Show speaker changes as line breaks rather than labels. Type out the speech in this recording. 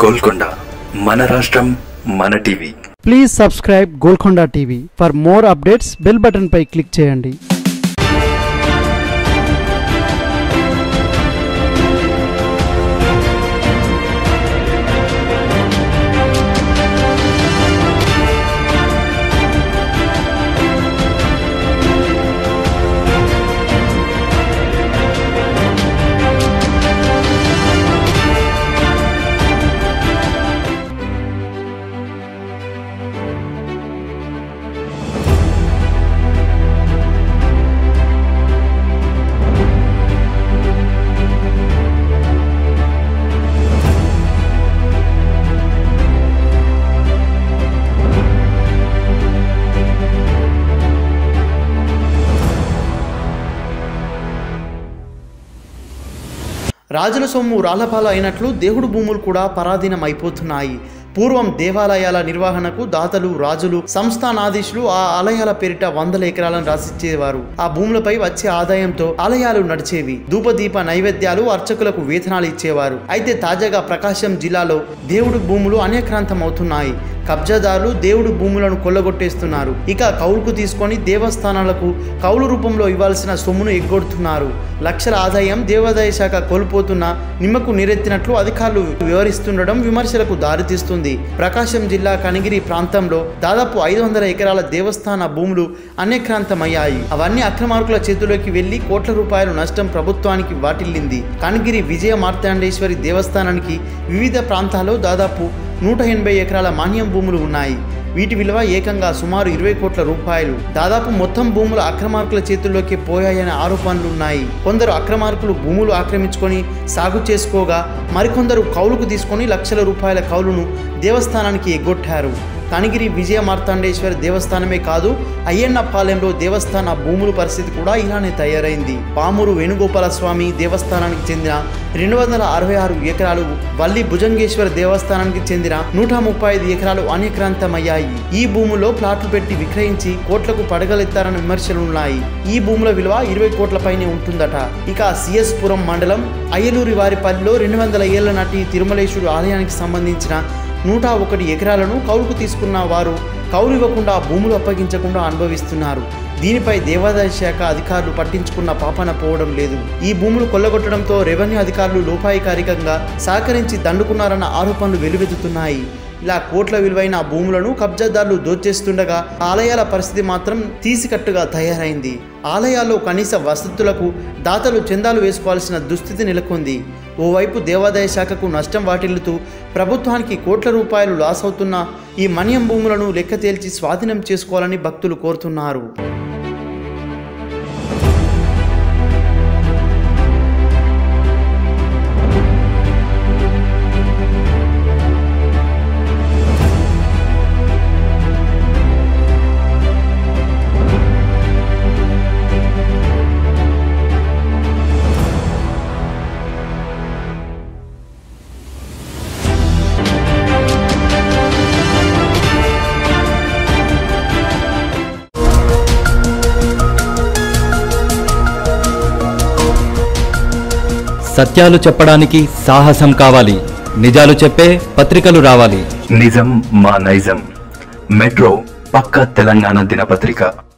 గోల్కొండ మన రాష్ట్రం మన TV
please subscribe Golconda TV for more updates bell button పై క్లిక్ చేయండి
రాజుల సొమ్ము రాళ్లపాల అయినట్లు దేవుడు భూములు కూడా పరాధీనం అయిపోతున్నాయి పూర్వం దేవాలయాల నిర్వహణకు దాతలు రాజులు సంస్థానాధీశులు ఆ ఆలయాల పేరిట వందల ఎకరాలను రాసిచ్చేవారు ఆ భూములపై వచ్చే ఆదాయంతో ఆలయాలు నడిచేవి ధూపదీప నైవేద్యాలు అర్చకులకు వేతనాలు ఇచ్చేవారు అయితే తాజాగా ప్రకాశం జిల్లాలో దేవుడు భూములు అనేక్రాంతం అవుతున్నాయి కబ్జాదారులు దేవుడు భూములను కొల్లగొట్టేస్తున్నారు ఇక కౌలుకు తీసుకొని దేవస్థానాలకు కౌలు రూపంలో ఇవ్వాల్సిన సొమ్మును ఎగ్గొడుతున్నారు లక్షల ఆదాయం దేవాదాయ శాఖ కోల్పోతున్న నిమ్మకు నీరెత్తినట్లు అధికారులు వివరిస్తుండడం విమర్శలకు దారితీస్తుంది ప్రకాశం జిల్లా కనిగిరి ప్రాంతంలో దాదాపు ఐదు వందల ఎకరాల దేవస్థాన భూములు అనేక్రాంతమయ్యాయి అవన్నీ అక్రమార్కుల చేతిలోకి వెళ్లి కోట్ల రూపాయలు నష్టం ప్రభుత్వానికి వాటిల్లింది కనిగిరి విజయ మార్తాండేశ్వరి దేవస్థానానికి వివిధ ప్రాంతాల్లో దాదాపు నూట ఎనభై ఎకరాల మాన్యం భూములు ఉన్నాయి వీటి విలువ ఏకంగా సుమారు ఇరవై కోట్ల రూపాయలు దాదాపు మొత్తం భూములు అక్రమార్కుల చేతుల్లోకి పోయాయనే ఆరోపణలు ఉన్నాయి కొందరు అక్రమార్కులు భూములు ఆక్రమించుకొని సాగు చేసుకోగా మరికొందరు కౌలుకు తీసుకొని లక్షల రూపాయల కౌలును దేవస్థానానికి ఎగ్గొట్టారు కనిగిరి విజయ మార్తాండేశ్వరి దేవస్థానమే కాదు అయ్యన్నపాలెంలో దేవస్థాన భూముల పరిస్థితి కూడా ఇలానే తయారైంది పామూరు వేణుగోపాల స్వామి దేవస్థానానికి చెందిన రెండు వందల అరవై ఆరు ఎకరాలు వల్లి భుజంగేశ్వర దేవస్థానానికి చెందిన నూట ముప్పై ఐదు ఎకరాలు అనేక్రాంతమయ్యాయి ఈ భూముల్లో ప్లాట్లు పెట్టి విక్రయించి కోట్లకు పడగలెత్తారన్న విమర్శలున్నాయి ఈ భూముల విలువ ఇరవై కోట్ల పైనే ఉంటుందట ఇక సిఎస్ పురం మండలం అయ్యలూరి వారిపల్లిలో రెండు వందల ఏళ్ల నాటి తిరుమలేశ్వరుడు ఆలయానికి సంబంధించిన నూట ఒకటి ఎకరాలను కౌలుకు తీసుకున్న వారు కౌలు ఇవ్వకుండా భూములు అప్పగించకుండా అనుభవిస్తున్నారు దీనిపై దేవాదాయ శాఖ అధికారులు పట్టించుకున్న పాపన పోవడం లేదు ఈ భూములు కొల్లగొట్టడంతో రెవెన్యూ అధికారులు లోపాయికారికంగా సహకరించి దండుకున్నారన్న ఆరోపణలు వెలువెత్తుతున్నాయి ఇలా కోట్ల విలువైన భూములను కబ్జాదారులు దోచేస్తుండగా ఆలయాల పరిస్థితి మాత్రం తీసికట్టుగా తయారైంది ఆలయాల్లో కనీస వసతులకు దాతలు చందాలు వేసుకోవాల్సిన దుస్థితి నెలకొంది ఓవైపు దేవాదాయ శాఖకు నష్టం వాటిల్లుతూ ప్రభుత్వానికి కోట్ల రూపాయలు లాస్ అవుతున్న ఈ మన్యం భూములను లెక్క తేల్చి స్వాధీనం చేసుకోవాలని భక్తులు కోరుతున్నారు
సత్యాలు చెప్పడానికి సాహసం కావాలి నిజాలు చెప్పే పత్రికలు రావాలి
నిజం మా నైజం మెట్రో పక్క తెలంగాణ దినపత్రిక